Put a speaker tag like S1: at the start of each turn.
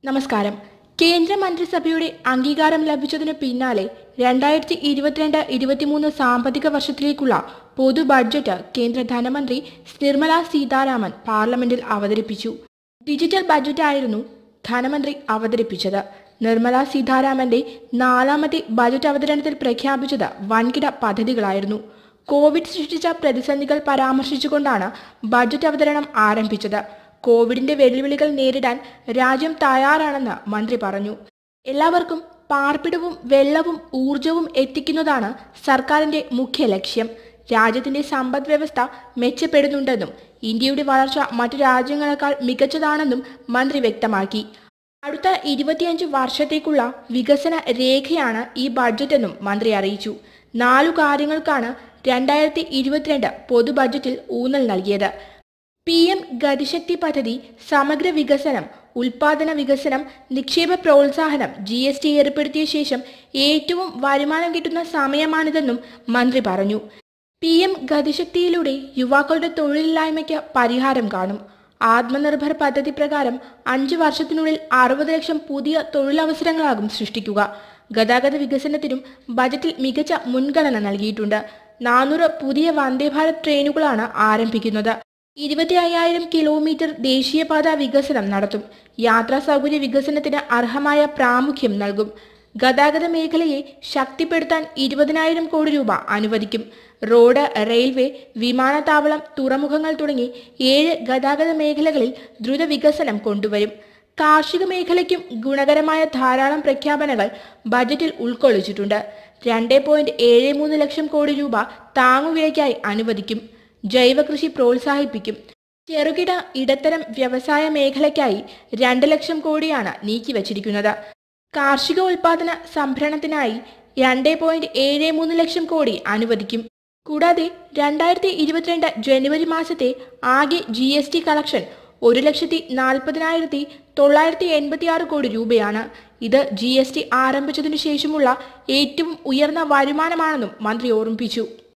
S1: നമസ്കാരം കേന്ദ്ര മന്ത്രിസഭയുടെ അംഗീകാരം ലഭിച്ചതിനു പിന്നാലെ രണ്ടായിരത്തി ഇരുപത്തിരണ്ട് ഇരുപത്തിമൂന്ന് സാമ്പത്തിക വർഷത്തിലേക്കുള്ള പൊതു ബഡ്ജറ്റ് കേന്ദ്ര ധനമന്ത്രി നിർമ്മല സീതാരാമൻ പാർലമെന്റിൽ അവതരിപ്പിച്ചു ഡിജിറ്റൽ ബഡ്ജറ്റായിരുന്നു ധനമന്ത്രി അവതരിപ്പിച്ചത് നിർമ്മല സീതാരാമന്റെ നാലാമത്തെ ബജറ്റ് അവതരണത്തിൽ പ്രഖ്യാപിച്ചത് വൻകിട പദ്ധതികളായിരുന്നു കോവിഡ് സൃഷ്ടിച്ച പ്രതിസന്ധികൾ പരാമർശിച്ചുകൊണ്ടാണ് ബജറ്റ് അവതരണം ആരംഭിച്ചത് കോവിഡിന്റെ വെല്ലുവിളികൾ നേരിടാൻ രാജ്യം തയ്യാറാണെന്ന് മന്ത്രി പറഞ്ഞു എല്ലാവർക്കും പാർപ്പിടവും വെള്ളവും ഊർജവും എത്തിക്കുന്നതാണ് സർക്കാരിന്റെ മുഖ്യ ലക്ഷ്യം രാജ്യത്തിന്റെ സമ്പദ് വ്യവസ്ഥ മെച്ചപ്പെടുന്നുണ്ടെന്നും ഇന്ത്യയുടെ വളർച്ച മറ്റു രാജ്യങ്ങളെക്കാൾ മികച്ചതാണെന്നും മന്ത്രി വ്യക്തമാക്കി അടുത്ത ഇരുപത്തിയഞ്ച് വർഷത്തേക്കുള്ള വികസന രേഖയാണ് ഈ ബഡ്ജറ്റെന്നും മന്ത്രി അറിയിച്ചു നാലു കാര്യങ്ങൾക്കാണ് രണ്ടായിരത്തി ഇരുപത്തിരണ്ട് പൊതു ബഡ്ജറ്റിൽ ഊന്നൽ നൽകിയത് പി എം ഗതിശക്തി പദ്ധതി സമഗ്ര വികസനം ഉൽപാദന വികസനം നിക്ഷേപ പ്രോത്സാഹനം ജി എസ് ടി ഏർപ്പെടുത്തിയ ശേഷം ഏറ്റവും വരുമാനം കിട്ടുന്ന സമയമാണിതെന്നും മന്ത്രി പറഞ്ഞു പി എം ഗതിശക്തിയിലൂടെ യുവാക്കളുടെ തൊഴിലില്ലായ്മയ്ക്ക് പരിഹാരം കാണും ആത്മനിർഭർ പദ്ധതി പ്രകാരം അഞ്ചു വർഷത്തിനുള്ളിൽ അറുപത് ലക്ഷം പുതിയ തൊഴിലവസരങ്ങളാകും സൃഷ്ടിക്കുക ഗതാഗത വികസനത്തിനും ബജറ്റിൽ മികച്ച മുൻഗണന നൽകിയിട്ടുണ്ട് നാനൂറ് പുതിയ വന്ദേ ഭാരത് ട്രെയിനുകളാണ് ആരംഭിക്കുന്നത് ഇരുപത്തി അയ്യായിരം കിലോമീറ്റർ ദേശീയപാത വികസനം നടത്തും യാത്രാ സൗകര്യ വികസനത്തിന് അർഹമായ പ്രാമുഖ്യം നൽകും ഗതാഗത മേഖലയെ ശക്തിപ്പെടുത്താൻ ഇരുപതിനായിരം കോടി രൂപ അനുവദിക്കും റോഡ് റെയിൽവേ വിമാനത്താവളം തുറമുഖങ്ങൾ തുടങ്ങി ഏഴ് ഗതാഗത മേഖലകളിൽ ദ്രുത വികസനം കൊണ്ടുവരും കാർഷിക മേഖലയ്ക്കും ഗുണകരമായ ധാരാളം പ്രഖ്യാപനങ്ങൾ ബജറ്റിൽ ഉൾക്കൊള്ളിച്ചിട്ടുണ്ട് രണ്ട് പോയിന്റ് ഏഴ് മൂന്ന് ലക്ഷം കോടി രൂപ താങ്ങുവിലയ്ക്കായി അനുവദിക്കും ജൈവകൃഷി പ്രോത്സാഹിപ്പിക്കും ചെറുകിട ഇടത്തരം വ്യവസായ മേഖലയ്ക്കായി രണ്ട് ലക്ഷം കോടിയാണ് നീക്കിവച്ചിരിക്കുന്നത് കാർഷിക ഉൽപാദന സംഭരണത്തിനായി രണ്ട് പോയിന്റ് ഏഴ് മൂന്ന് ലക്ഷം കോടി അനുവദിക്കും കൂടാതെ രണ്ടായിരത്തി ഇരുപത്തിരണ്ട് ജനുവരി മാസത്തെ ആകെ ജി എസ് ടി കളക്ഷൻ ഒരു ലക്ഷത്തി നാൽപ്പതിനായിരത്തി തൊള്ളായിരത്തി എൺപത്തി ആറ് കോടി രൂപയാണ് ഇത് ജി എസ് ടി ആരംഭിച്ചതിനു ശേഷമുള്ള ഏറ്റവും ഉയർന്ന വരുമാനമാണെന്നും മന്ത്രി ഓർമ്മിപ്പിച്ചു